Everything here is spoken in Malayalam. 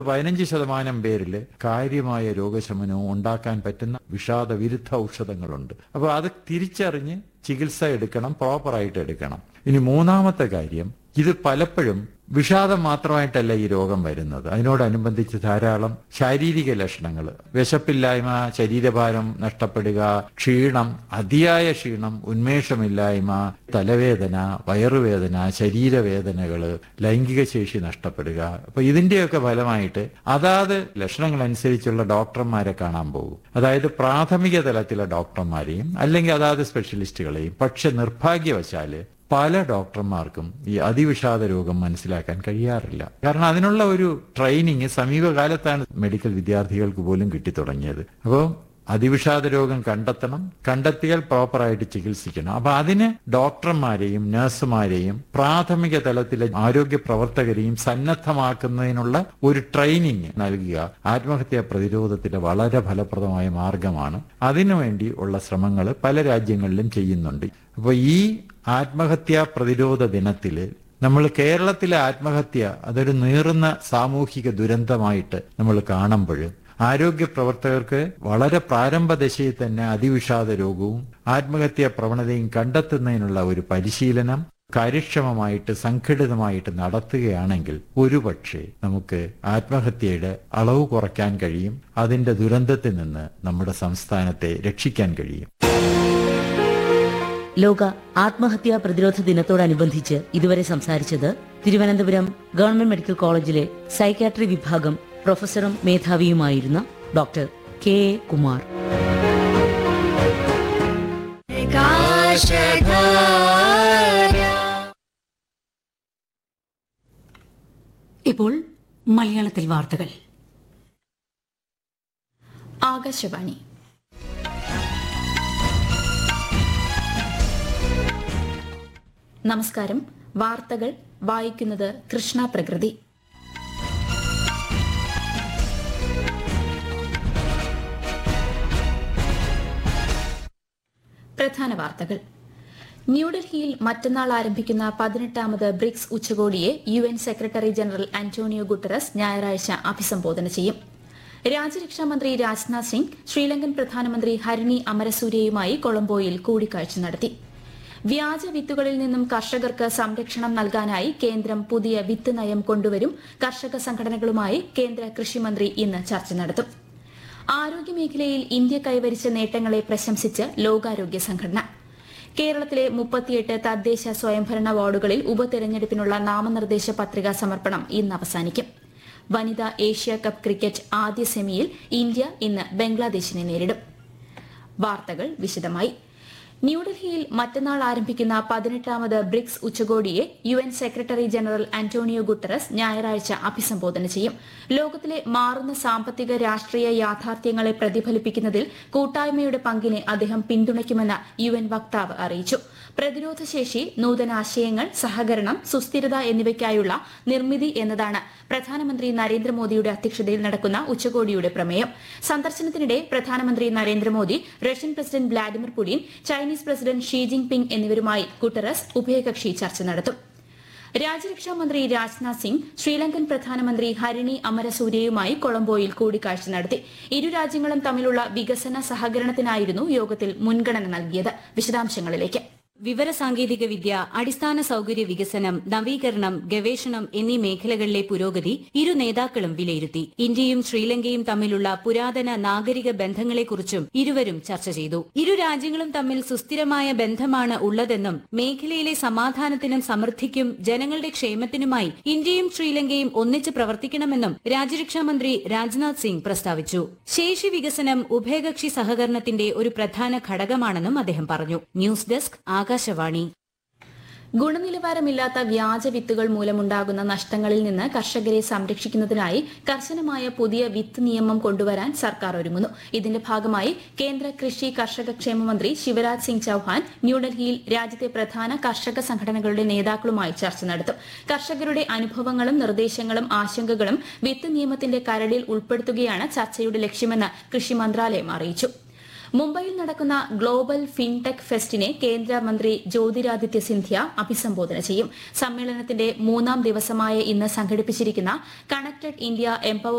പതിനഞ്ച് ശതമാനം പേരിൽ കാര്യമായ രോഗശമനവും ഉണ്ടാക്കാൻ പറ്റുന്ന വിഷാദ വിരുദ്ധ ഔഷധങ്ങളുണ്ട് അപ്പോൾ അത് തിരിച്ചറിഞ്ഞ് ചികിത്സ എടുക്കണം പ്രോപ്പറായിട്ട് എടുക്കണം ഇനി മൂന്നാമത്തെ കാര്യം ഇത് പലപ്പോഴും വിഷാദം മാത്രമായിട്ടല്ല ഈ രോഗം വരുന്നത് അതിനോടനുബന്ധിച്ച് ധാരാളം ശാരീരിക ലക്ഷണങ്ങൾ വിശപ്പില്ലായ്മ ശരീരഭാരം നഷ്ടപ്പെടുക ക്ഷീണം അതിയായ ക്ഷീണം ഉന്മേഷമില്ലായ്മ തലവേദന വയറുവേദന ശരീരവേദനകൾ ലൈംഗിക ശേഷി നഷ്ടപ്പെടുക അപ്പൊ ഇതിന്റെയൊക്കെ ഫലമായിട്ട് അതാത് ലക്ഷണങ്ങൾ അനുസരിച്ചുള്ള ഡോക്ടർമാരെ കാണാൻ പോകും അതായത് പ്രാഥമിക തലത്തിലെ ഡോക്ടർമാരെയും അല്ലെങ്കിൽ അതാത് സ്പെഷ്യലിസ്റ്റുകളെയും പക്ഷെ നിർഭാഗ്യവശാല് പല ഡോക്ടർമാർക്കും ഈ അതിവിഷാദ രോഗം മനസ്സിലാക്കാൻ കഴിയാറില്ല കാരണം അതിനുള്ള ഒരു ട്രെയിനിങ് സമീപകാലത്താണ് മെഡിക്കൽ വിദ്യാർത്ഥികൾക്ക് പോലും കിട്ടിത്തുടങ്ങിയത് അപ്പോൾ അതിവിഷാദ രോഗം കണ്ടെത്തണം കണ്ടെത്തിയാൽ പ്രോപ്പറായിട്ട് ചികിത്സിക്കണം അപ്പൊ അതിന് ഡോക്ടർമാരെയും നഴ്സുമാരെയും പ്രാഥമിക തലത്തിലെ ആരോഗ്യ പ്രവർത്തകരെയും സന്നദ്ധമാക്കുന്നതിനുള്ള ഒരു ട്രെയിനിങ് നൽകുക ആത്മഹത്യാ പ്രതിരോധത്തിന്റെ വളരെ ഫലപ്രദമായ മാർഗമാണ് അതിനുവേണ്ടി ഉള്ള ശ്രമങ്ങൾ പല രാജ്യങ്ങളിലും ചെയ്യുന്നുണ്ട് അപ്പോൾ ഈ ആത്മഹത്യാ പ്രതിരോധ ദിനത്തില് നമ്മൾ കേരളത്തിലെ ആത്മഹത്യ അതൊരു നീറുന്ന സാമൂഹിക ദുരന്തമായിട്ട് നമ്മൾ കാണുമ്പോൾ ആരോഗ്യ പ്രവർത്തകർക്ക് വളരെ പ്രാരംഭ ദശയിൽ തന്നെ അതിവിഷാദ രോഗവും ആത്മഹത്യാ പ്രവണതയും കണ്ടെത്തുന്നതിനുള്ള ഒരു പരിശീലനം കാര്യക്ഷമമായിട്ട് സംഘടിതമായിട്ട് നടത്തുകയാണെങ്കിൽ ഒരുപക്ഷെ നമുക്ക് ആത്മഹത്യയുടെ അളവ് കുറയ്ക്കാൻ കഴിയും അതിന്റെ ദുരന്തത്തിൽ നിന്ന് നമ്മുടെ സംസ്ഥാനത്തെ രക്ഷിക്കാൻ കഴിയും ലോക ആത്മഹത്യാ പ്രതിരോധ ദിനത്തോടനുബന്ധിച്ച് ഇതുവരെ സംസാരിച്ചത് തിരുവനന്തപുരം ഗവൺമെന്റ് മെഡിക്കൽ കോളേജിലെ സൈക്കാട്രി വിഭാഗം പ്രൊഫസറും മേധാവിയുമായിരുന്ന ഡോക്ടർ കെ എ കുമാർ ഇപ്പോൾ മലയാളത്തിൽ വാർത്തകൾ ആകാശവാണി നമസ്കാരം വാർത്തകൾ വായിക്കുന്നത് കൃഷ്ണ പ്രകൃതി പ്രധാന വാർത്തകൾ ന്യൂഡൽഹിയിൽ മറ്റന്നാൾ ആരംഭിക്കുന്ന പതിനെട്ടാമത് ബ്രിക്സ് ഉച്ചകോടിയെ U N secretary general Antonio Guterres ഞായറാഴ്ച അഭിസംബോധന ചെയ്യും രാജ്യരക്ഷാമന്ത്രി രാജ്നാഥ് സിംഗ് ശ്രീലങ്കൻ പ്രധാനമന്ത്രി ഹരിണി അമരസൂര്യയുമായി കൊളംബോയിൽ കൂടിക്കാഴ്ച നടത്തി വ്യാജ വിത്തുകളിൽ നിന്നും കർഷകർക്ക് സംരക്ഷണം നൽകാനായി കേന്ദ്രം പുതിയ വിത്ത് നയം കൊണ്ടുവരും കർഷക സംഘടനകളുമായി കേന്ദ്ര കൃഷിമന്ത്രി ഇന്ന് ചർച്ച നടത്തും ആരോഗ്യമേഖലയിൽ ഇന്ത്യ കൈവരിച്ച നേട്ടങ്ങളെ പ്രശംസിച്ച് ലോകാരോഗ്യ സംഘടന കേരളത്തിലെ മുപ്പത്തിയെട്ട് തദ്ദേശ സ്വയംഭരണ വാർഡുകളിൽ ഉപതെരഞ്ഞെടുപ്പിനുള്ള നാമനിർദ്ദേശ പത്രികാ സമർപ്പണം ഇന്ന് അവസാനിക്കും വനിതാ ഏഷ്യ കപ്പ് ക്രിക്കറ്റ് ആദ്യ സെമിയിൽ ഇന്ത്യ ഇന്ന് ബംഗ്ലാദേശിനെ നേരിടും വാർത്തകൾ വിശദമായി ന്യൂഡൽഹിയിൽ മറ്റന്നാൾ ആരംഭിക്കുന്ന പതിനെട്ടാമത് ബ്രിക്സ് ഉച്ചകോടിയെ U N secretary general Antonio Guterres ഞായറാഴ്ച അഭിസംബോധന ചെയ്യും ലോകത്തിലെ മാറുന്ന സാമ്പത്തിക രാഷ്ട്രീയ യാഥാർത്ഥ്യങ്ങളെ പ്രതിഫലിപ്പിക്കുന്നതിൽ കൂട്ടായ്മയുടെ പങ്കിനെ അദ്ദേഹം പിന്തുണയ്ക്കുമെന്ന് യു എൻ വക്താവ് അറിയിച്ചു പ്രതിരോധ ശേഷി നൂതനാശയങ്ങൾ സഹകരണം സുസ്ഥിരത എന്നിവയ്ക്കായുള്ള നിർമ്മിതി എന്നതാണ് പ്രധാനമന്ത്രി നരേന്ദ്രമോദിയുടെ അധ്യക്ഷതയിൽ നടക്കുന്ന ഉച്ചകോടിയുടെ പ്രമേയം സന്ദർശനത്തിനിടെ പ്രധാനമന്ത്രി Narendra Modi Russian president Vladimir Putin Chinese president Xi Jinping എന്നിവരുമായി ഗുട്ടറസ് ഉഭയകക്ഷി ചർച്ച നടത്തും രാജ്യരക്ഷാമന്ത്രി രാജ്നാഥ് സിംഗ് ശ്രീലങ്കൻ പ്രധാനമന്ത്രി ഹരിണി അമരസൂര്യയുമായി കൊളംബോയിൽ കൂടിക്കാഴ്ച നടത്തി ഇരു രാജ്യങ്ങളും തമ്മിലുള്ള വികസന സഹകരണത്തിനായിരുന്നു യോഗത്തിൽ മുൻഗണന നൽകിയത് വിശദാംശങ്ങളിലേക്ക് വിവരസാങ്കേതിക വിദ്യ അടിസ്ഥാന സൌകര്യ വികസനം നവീകരണം ഗവേഷണം എന്നീ മേഖലകളിലെ പുരോഗതി ഇരു നേതാക്കളും വിലയിരുത്തി ഇന്ത്യയും ശ്രീലങ്കയും തമ്മിലുള്ള പുരാതന നാഗരിക ബന്ധങ്ങളെക്കുറിച്ചും ഇരുവരും ചർച്ച ചെയ്തു ഇരു രാജ്യങ്ങളും തമ്മിൽ സുസ്ഥിരമായ ബന്ധമാണ് ഉള്ളതെന്നും മേഖലയിലെ സമാധാനത്തിനും സമൃദ്ധിക്കും ജനങ്ങളുടെ ക്ഷേമത്തിനുമായി ഇന്ത്യയും ശ്രീലങ്കയും ഒന്നിച്ച് പ്രവർത്തിക്കണമെന്നും രാജ്യരക്ഷാമന്ത്രി രാജ്നാഥ് സിംഗ് പ്രസ്താവിച്ചു ശേഷി വികസനം ഉഭയകക്ഷി സഹകരണത്തിന്റെ ഒരു പ്രധാന ഘടകമാണെന്നും അദ്ദേഹം പറഞ്ഞു ന്യൂസ് ഡെസ്ക് ആകാശവാണി ഗുണനിലവാരമില്ലാത്ത വ്യാജ വിത്തുകൾ മൂലമുണ്ടാകുന്ന നഷ്ടങ്ങളിൽ നിന്ന് കർഷകരെ സംരക്ഷിക്കുന്നതിനായി കർശനമായ പുതിയ വിത്ത് നിയമം കൊണ്ടുവരാൻ സർക്കാർ ഒരുങ്ങുന്നു ഇതിന്റെ ഭാഗമായി കേന്ദ്ര കൃഷി കർഷക ക്ഷേമ മന്ത്രി ശിവരാജ് സിംഗ് ചൌഹാൻ ന്യൂഡൽഹിയിൽ രാജ്യത്തെ പ്രധാന കർഷക സംഘടനകളുടെ നേതാക്കളുമായി ചർച്ച നടത്തും കർഷകരുടെ അനുഭവങ്ങളും നിർദ്ദേശങ്ങളും ആശങ്കകളും വിത്ത് നിയമത്തിന്റെ കരടിൽ ഉൾപ്പെടുത്തുകയാണ് ചർച്ചയുടെ ലക്ഷ്യമെന്ന് കൃഷി മന്ത്രാലയം അറിയിച്ചു മുംബൈയിൽ നടക്കുന്ന ഗ്ലോബൽ ഫിൻടെക് ഫെസ്റ്റിനെ കേന്ദ്രമന്ത്രി ജ്യോതിരാദിത്യ സിന്ധ്യ അഭിസംബോധന ചെയ്യും സമ്മേളനത്തിന്റെ മൂന്നാം ദിവസമായ ഇന്ന് സംഘടിപ്പിച്ചിരിക്കുന്ന കണക്ടഡ് ഇന്ത്യ എംപവർ